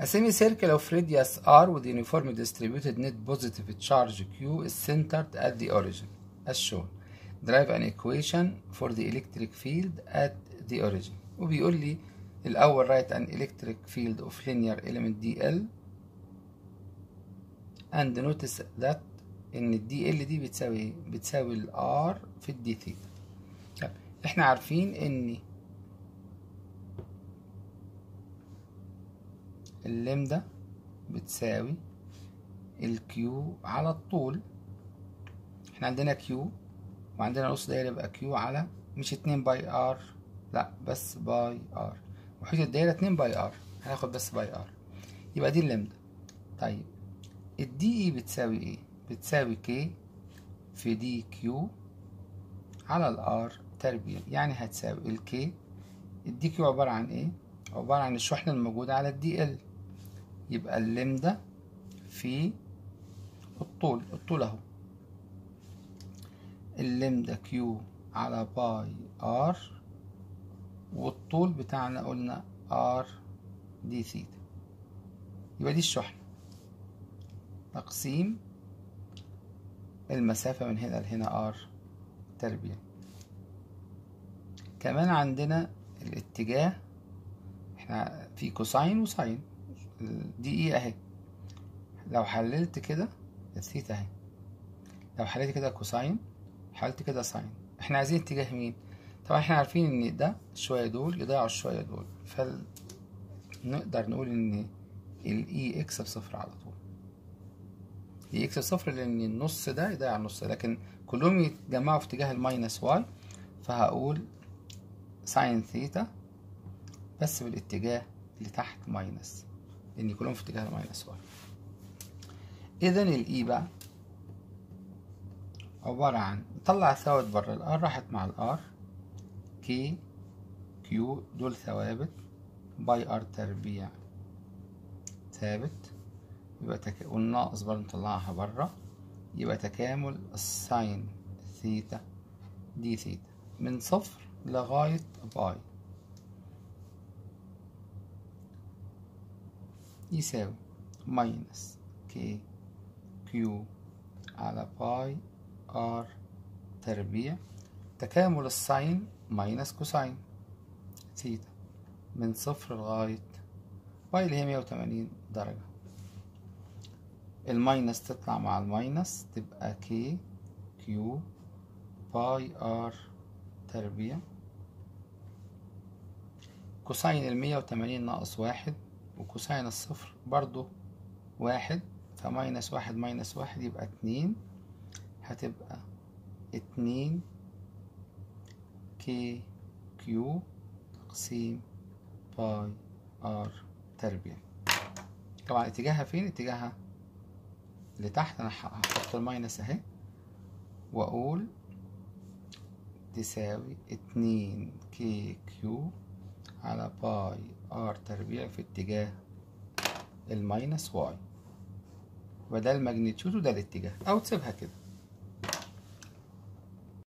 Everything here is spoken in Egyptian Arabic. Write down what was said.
A semicircle of radius r with uniformly distributed net positive charge q is centered at the origin as shown. Derive an equation for the electric field at the origin. وبيقول لي الأول write an electric field of linear element dl and notice that إن ال dl دي بتساوي إيه؟ بتساوي ال r في ال d theta. طب إحنا عارفين إن اللمدة بتساوي الكيو على الطول احنا عندنا كيو وعندنا نص دايرة يبقى كيو على مش اتنين باي ار لا بس باي ار محيط الدايرة اتنين باي ار هناخد بس باي ار يبقى دي اللمدة طيب الدي اي بتساوي ايه بتساوي كي في دي كيو على الار تربيع يعني هتساوي الكي الدي كيو عبارة عن ايه عبارة عن الشحنة الموجودة على الدي ال يبقى اللمدة في الطول الطول اهو اللمدة كيو على باي ار والطول بتاعنا قلنا ار دي ثيتا يبقى دي الشحنة تقسيم المسافة من هنا لهنا ار تربيع كمان عندنا الاتجاه احنا في كوساين وساين دي ايه اهي لو حللت كده الثيتا اهي لو حللت كده كوساين حللت كده ساين احنا عايزين اتجاه مين طبعا احنا عارفين ان ده شوية دول يضيعوا الشوية دول فنقدر نقول ان الاي اكس بصفر على طول الاي اكس بصفر لان النص ده يضيع النص لكن كلهم يتجمعوا في اتجاه الماينس واي فهقول ساين ثيتا بس بالاتجاه اللي تحت ماينس لان كلهم في اتجاه الماينس واي اذا الاي بقى عبارة عن نطلع ثوابت بره الار راحت مع الار كي كيو دول ثوابت باي ار تربيع ثابت يبقى تك... والناقص برضه نطلعها بره يبقى تكامل الساين ثيتا دي ثيتا من صفر لغاية باي يساوي ماينس كي كيو على باي ار تربيع تكامل الساين ماينس كوساين ثيتا من صفر لغاية باي اللي هي مية وتمانين درجة الماينس تطلع مع الماينس تبقى كي كيو باي ار تربيع كوساين المية وتمانين ناقص واحد وكوساين الصفر برضو واحد فماينس واحد ماينس واحد يبقى اتنين هتبقى اتنين كي كيو تقسيم باي ار تربيع طبعا اتجاهها فين اتجاهها لتحت انا هحط الماينس اهي واقول تساوي اتنين كي كيو على باي ار تربيع في اتجاه الماينس واي وده الماجنتيود وده الاتجاه او تسيبها كده